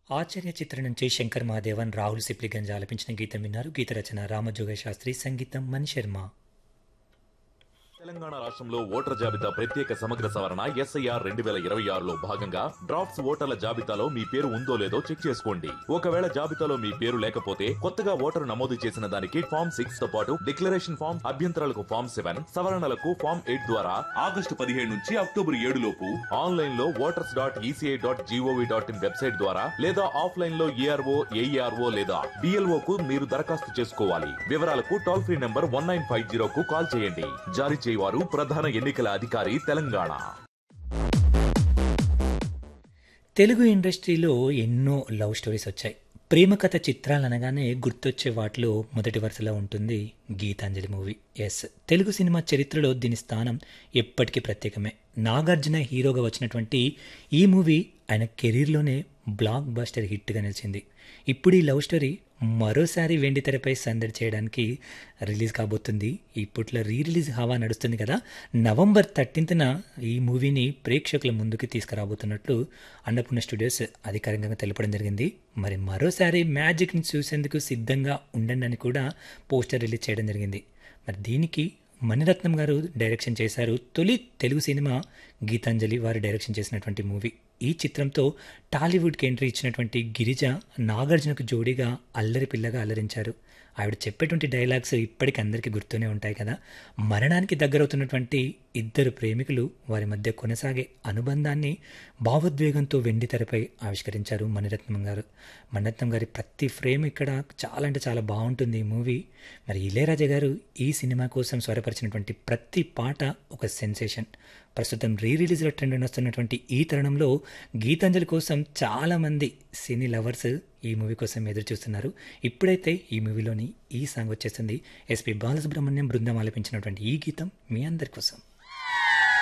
ఆచార్య చిత్రం నుంచి శంకర్ మహాదేవన్ రాహుల్ సిప్లిగంజ్ ఆలపించిన గీతం విన్నారు గీత రచన రామజోగ శాస్త్రి సంగీతం మణి శర్మ తెలంగాణ రాష్ట్రంలో ఓటర్ జాబితా ప్రత్యేక సమగ్ర సవరణ ఎస్ఐఆర్ రెండు వేల ఇరవై ఆరులో భాగంగా డ్రాఫ్ట్స్ ఓటర్ల జాబితాలో మీ పేరు ఉందో లేదో చెక్ చేసుకోండి ఒకవేళ జాబితాలో మీ పేరు లేకపోతే కొత్తగా ఓటరు నమోదు చేసిన దానికి ఫామ్ సిక్స్ తో పాటు డిక్లరేషన్ ఫామ్ అభ్యంతరాలకు ఫామ్ సెవెన్ సవరణలకు ఫామ్ ఎయిట్ ద్వారా ఆగస్టు పదిహేడు నుంచి అక్టోబర్ ఏడు లోపు ఆన్లైన్ లో voters dot ECI dot GOV dot in website ద్వారా లేదా ఆఫ్లైన్ లో ఏఆర్ఓ ఏఈఆర్ఓ లేదా డిఎల్ఓ కు మీరు దరఖాస్తు చేసుకోవాలి వివరాలకు toll free number one nine five zero కు కాల్ చేయండి జారీ చేయవారు ప్రధాన ఎన్నికల అధికారి తెలంగాణ తెలుగు ఇండస్ట్రీలో ఎన్నో లవ్ స్టోరీస్ వచ్చాయి ప్రేమ కథ చిత్రాలు అనగానే గుర్తొచ్చే వాటిలో మొదటి వరుసలో ఉంటుంది గీతాంజలి మూవీ ఎస్ తెలుగు సినిమా చరిత్రలో దీని స్థానం ఎప్పటికీ ప్రత్యేకమే నాగార్జున హీరోగా వచ్చినటువంటి ఈ మూవీ ఆయన కెరీర్లోనే బ్లాక్ బస్టర్ హిట్గా నిలిచింది ఇప్పుడు ఈ లవ్ స్టోరీ మరోసారి వెండి తెరపై సందడి చేయడానికి రిలీజ్ కాబోతుంది ఇప్పట్లో రీ రిలీజ్ హవా నడుస్తుంది కదా నవంబర్ థర్టీన్త్న ఈ మూవీని ప్రేక్షకుల ముందుకు తీసుకురాబోతున్నట్లు అన్నపూర్ణ స్టూడియోస్ అధికారికంగా తెలపడం జరిగింది మరి మరోసారి మ్యాజిక్ని చూసేందుకు సిద్ధంగా ఉండండి అని కూడా పోస్టర్ రిలీజ్ చేయడం జరిగింది మరి దీనికి మణిరత్నం గారు డైరెక్షన్ చేశారు తొలి తెలుగు సినిమా గీతాంజలి వారు డైరెక్షన్ చేసినటువంటి మూవీ ఈ చిత్రంతో టాలీవుడ్కి ఎంట్రీ ఇచ్చినటువంటి గిరిజ నాగార్జునకు జోడీగా అల్లరి పిల్లగా అల్లరించారు ఆవిడ చెప్పేటువంటి డైలాగ్స్ ఇప్పటికి అందరికీ గుర్తూనే ఉంటాయి కదా మరణానికి దగ్గరవుతున్నటువంటి ఇద్దరు ప్రేమికులు వారి మధ్య కొనసాగే అనుబంధాన్ని భావోద్వేగంతో వెండి తెరపై ఆవిష్కరించారు మణిరత్నం గారు మణిరత్నం గారి ప్రతి ఫ్రేమ్ ఇక్కడ చాలా అంటే చాలా బాగుంటుంది ఈ మూవీ మరి ఇళయరాజా గారు ఈ సినిమా కోసం స్వరపరిచినటువంటి ప్రతి పాట ఒక సెన్సేషన్ ప్రస్తుతం రీ రిలీజ్లో ట్రెండ్ వస్తున్నటువంటి ఈ తరుణంలో గీతాంజలి కోసం చాలామంది సినీ లవర్స్ ఈ మూవీ కోసం ఎదురు చూస్తున్నారు ఇప్పుడైతే ఈ మూవీలోని ఈ సాంగ్ వచ్చేస్తుంది ఎస్పి బాలసుబ్రహ్మణ్యం బృందం ఆలపించినటువంటి ఈ గీతం మీ అందరి కోసం